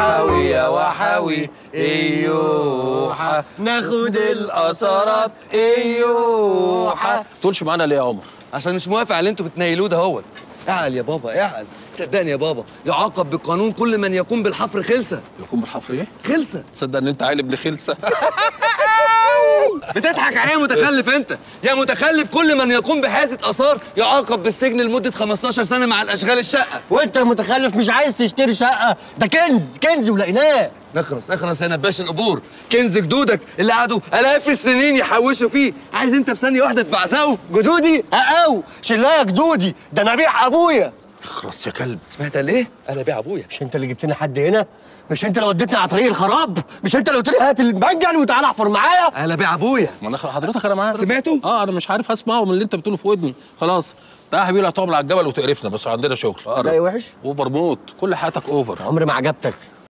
وحوي يا وحوي ايوحة ناخد الاثارات ايوحة تقولش معانا ليه يا عمر عشان مش موافق على اللي انتوا بتنيلوه ده هو اعقل يا بابا اعقل صدقني يا بابا يعاقب بالقانون كل من يقوم بالحفر خلسه يكون بالحفر ايه خلسه تصدق ان انت عيل ابن خلسه بتضحك عليا يا متخلف انت يا متخلف كل من يقوم بحازه اثار يعاقب بالسجن لمده 15 سنه مع الاشغال الشقه وانت المتخلف مش عايز تشتري شقه ده كنز كنز ولقيناه نخرس اخرس يا نباش القبور كنز جدودك اللي قعدوا الاف السنين يحوشوا فيه عايز انت في ثانيه واحده تبعزقه جدودي اقاو شلاها جدودي ده انا بيع ابويا اخرس يا كلب سمعت ليه انا بيع ابويا مش انت اللي جبتني حد هنا مش انت اللي وديتني على طريق الخراب مش انت اللي قلت لي هات المنجل وتعالى احفر معايا انا بيع ابويا ما انا حضرتك انا معاك سمعته؟ اه انا مش عارف اسمعه من اللي انت بتقوله في ودني خلاص تعالى يا حبيبي هتقعد على الجبل وتقرفنا بس عندنا شغل ده وحش اوفر موت كل حياتك اوفر عمري ما عجبتك